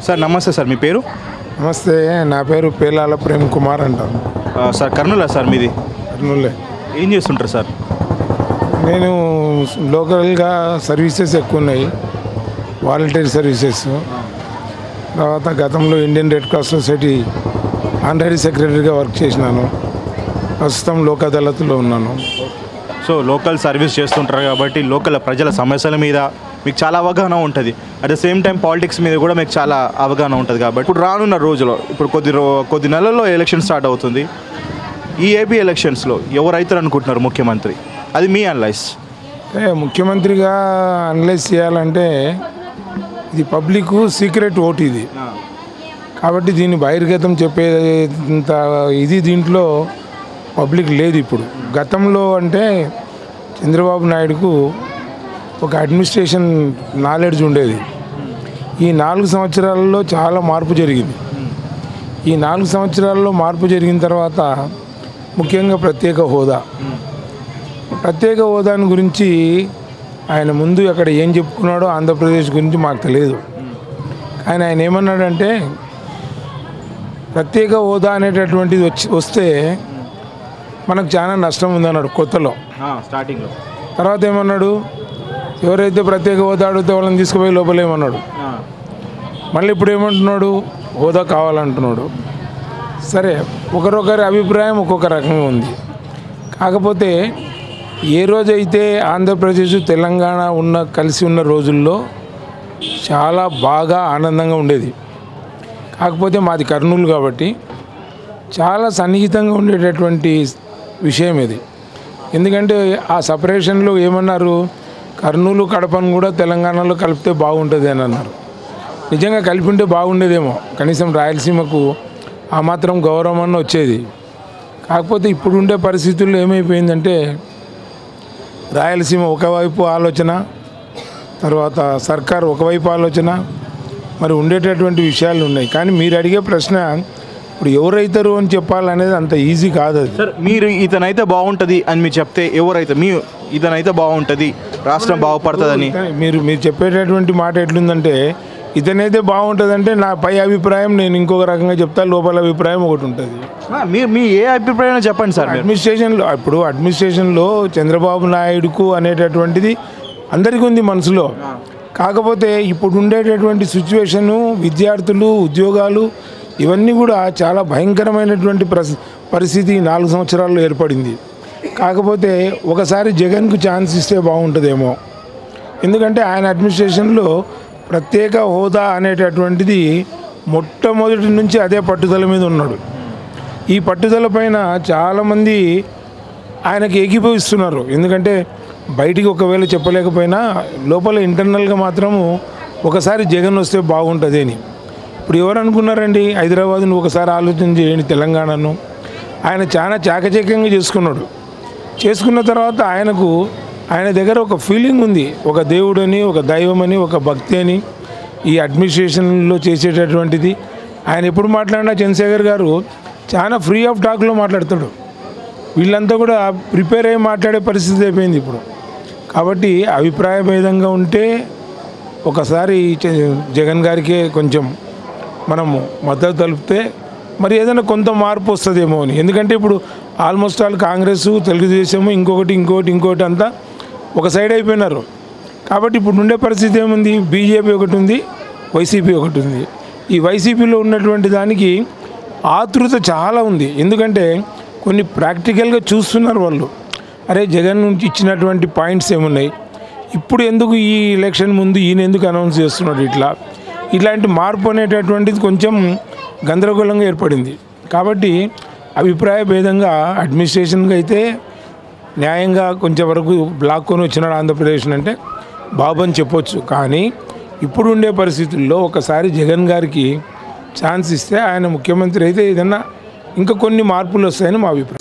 sir నమస్తే sir మీ పేరు నమస్తే నా పేరు పేలాల ప్రేమ్ కుమార్ అంటాను ఆ, సార్ కర్నూలా సార్ మీది కర్నూలే ఏం చేస్తుంటారు సార్ నేను లోకల్గా సర్వీసెస్ ఎక్కువ ఉన్నాయి వాలంటరీ సర్వీసెస్ తర్వాత గతంలో Indian Red Cross Society honorary సెక్రటరీగా వర్క్ చేసినాను ప్రస్తుతం లోక్ అదాలత్లో ఉన్నాను సో లోకల్ సర్వీస్ చేస్తుంటారు కాబట్టి లోకల్ ప్రజల సమస్యల మీద మీకు చాలా అవగాహన ఉంటుంది at the same time politics మీద కూడా మీకు చాలా అవగాహన ఉంటుంది కాబట్టి ఇప్పుడు రానున్న రోజులో ఇప్పుడు కొద్ది రో కొద్ది నెలల్లో ఎలక్షన్ స్టార్ట్ అవుతుంది ఈ ఏపీ ఎలక్షన్స్లో ఎవరు అవుతారు అనుకుంటున్నారు ముఖ్యమంత్రి అది మీ అనలైజ్ అంటే ముఖ్యమంత్రిగా అనలైజ్ చేయాలంటే ఇది పబ్లిక్ సీక్రెట్ ఓట్ ఇది కాబట్టి దీన్ని బహిర్గతం చెప్పేంత ఇది దీంట్లో పబ్లిక్ లేదు ఇప్పుడు గతంలో అంటే చంద్రబాబు నాయుడుకు ఒక అడ్మినిస్ట్రేషన్ నాలెడ్జ్ ఉండేది ఈ నాలుగు సంవత్సరాలలో చాలా మార్పు జరిగింది ఈ నాలుగు సంవత్సరాల్లో మార్పు జరిగిన తర్వాత ముఖ్యంగా ప్రత్యేక హోదా ప్రత్యేక హోదాని గురించి ఆయన ముందు అక్కడ ఏం చెప్పుకున్నాడో ఆంధ్రప్రదేశ్ గురించి మాకు తెలియదు కానీ ఆయన ఏమన్నాడంటే ప్రత్యేక హోదా అనేటటువంటిది వచ్చి వస్తే మనకు చాలా నష్టం ఉందన్నాడు కొత్తలో స్టార్టింగ్లో తర్వాత ఏమన్నాడు ఎవరైతే ప్రత్యేక హోదా అడిగితే వాళ్ళని తీసుకుపోయి లోపలేమన్నాడు మళ్ళీ ఇప్పుడు ఏమంటున్నాడు హోదా కావాలంటున్నాడు సరే ఒకరొకరి అభిప్రాయం ఒక్కొక్క రకంగా ఉంది కాకపోతే ఏ రోజైతే ఆంధ్రప్రదేశ్ తెలంగాణ ఉన్న కలిసి ఉన్న రోజుల్లో చాలా బాగా ఆనందంగా ఉండేది కాకపోతే మాది కర్నూలు కాబట్టి చాలా సన్నిహితంగా ఉండేటటువంటి విషయం ఇది ఎందుకంటే ఆ సపరేషన్లో ఏమన్నారు కర్నూలు కడపను కూడా తెలంగాణలో కలిపితే బాగుంటుంది అని అన్నారు నిజంగా కలిపి ఉంటే బాగుండేదేమో కనీసం రాయలసీమకు ఆ మాత్రం గౌరవం అన్న వచ్చేది కాకపోతే ఇప్పుడు ఉండే పరిస్థితుల్లో ఏమైపోయిందంటే రాయలసీమ ఒకవైపు ఆలోచన తర్వాత సర్కార్ ఒకవైపు ఆలోచన మరి ఉండేటటువంటి విషయాలు ఉన్నాయి కానీ మీరు అడిగే ప్రశ్న ఇప్పుడు ఎవరైతారు అని చెప్పాలనేది అంత ఈజీ కాదు అది సార్ మీరు ఇతనైతే బాగుంటుంది అని మీరు చెప్తే ఎవరైతే మీ ఇతనైతే బాగుంటుంది రాష్ట్రం బాగుపడుతుందని కానీ మీరు మీరు చెప్పేటటువంటి మాట ఎట్లుందంటే ఇతనైతే బాగుంటుందంటే నా పై అభిప్రాయం నేను ఇంకొక రకంగా చెప్తా లోపల అభిప్రాయం ఒకటి ఉంటుంది ఆ, మీరు మీ ఏ అభిప్రాయం చెప్పండి సార్ మీరు అడ్మినిస్ట్రేషన్లో ఇప్పుడు అడ్మినిస్ట్రేషన్లో చంద్రబాబు నాయుడుకు అనేటటువంటిది అందరికీ ఉంది మనసులో కాకపోతే ఇప్పుడు ఉండేటటువంటి సిచ్యువేషను విద్యార్థులు ఉద్యోగాలు ఇవన్నీ కూడా చాలా భయంకరమైనటువంటి ప్రస్ పరిస్థితి ఈ నాలుగు సంవత్సరాల్లో ఏర్పడింది కాకపోతే ఒకసారి జగన్కు ఛాన్స్ ఇస్తే బాగుంటుందేమో ఎందుకంటే ఆయన అడ్మినిస్ట్రేషన్లో ప్రత్యేక హోదా అనేటటువంటిది మొట్టమొదటి నుంచి అదే పట్టుదల మీద ఉన్నాడు ఈ పట్టుదల పైన చాలామంది ఆయనకి ఏకీభవిస్తున్నారు ఎందుకంటే బయటికి ఒకవేళ చెప్పలేకపోయినా లోపల ఇంటర్నల్గా మాత్రము ఒకసారి జగన్ వస్తే బాగుంటుంది అని ఇప్పుడు ఎవరు అనుకున్నారండి హైదరాబాద్ను ఒకసారి ఆలోచన చేయండి తెలంగాణను ఆయన చాలా చాకచక్యంగా చేసుకున్నాడు చేసుకున్న తర్వాత ఆయనకు ఆయన దగ్గర ఒక ఫీలింగ్ ఉంది ఒక దేవుడని ఒక దైవమని ఒక భక్తి అని ఈ అడ్మినిస్ట్రేషన్లో చేసేటటువంటిది ఆయన ఎప్పుడు మాట్లాడినా చంద్రశేఖర్ గారు చాలా ఫ్రీ ఆఫ్ టాక్లో మాట్లాడతాడు వీళ్ళంతా కూడా ప్రిపేర్ అయ్యి మాట్లాడే పరిస్థితి అయిపోయింది ఇప్పుడు కాబట్టి అభిప్రాయ భేదంగా ఉంటే ఒకసారి చ- జగన్ గారికే కొంచెం మనము మద్దతు తెలిపితే మరి ఏదైనా కొంత మార్పు వస్తుందేమో అని ఎందుకంటే ఇప్పుడు ఆల్మోస్ట్ ఆల్ కాంగ్రెస్ తెలుగుదేశము ఇంకొకటి ఇంకొకటి ఇంకొకటి అంతా ఒక సైడ్ అయిపోయినారు కాబట్టి ఇప్పుడు ఉండే పరిస్థితి ఏముంది బీజేపీ ఒకటి ఉంది వైసీపీ ఒకటి ఉంది ఈ వైసీపీలో ఉన్నటువంటి దానికి ఆతృత చాలా ఉంది ఎందుకంటే కొన్ని ప్రాక్టికల్గా చూస్తున్నారు వాళ్ళు అరే జగన్ నుంచి ఇచ్చినటువంటి పాయింట్స్ ఏమున్నాయి ఇప్పుడు ఎందుకు ఈ ఎలక్షన్ ముందు ఈయన ఎందుకు అనౌన్స్ చేస్తున్నాడు ఇట్లా ఇట్లాంటి మార్పు అనేటటువంటిది కొంచెం గందరగోళంగా ఏర్పడింది కాబట్టి అభిప్రాయ భేదంగా అడ్మినిస్ట్రేషన్గా అయితే న్యాయంగా కొంచెం వరకు లాక్కొని వచ్చినాడు ఆంధ్రప్రదేశ్ అంటే బాబు అని చెప్పొచ్చు కానీ ఇప్పుడు ఉండే పరిస్థితుల్లో ఒకసారి జగన్ గారికి ఛాన్స్ ఇస్తే ఆయన ముఖ్యమంత్రి అయితే ఏదన్నా ఇంకా కొన్ని మార్పులు వస్తాయని మా అభిప్రాయం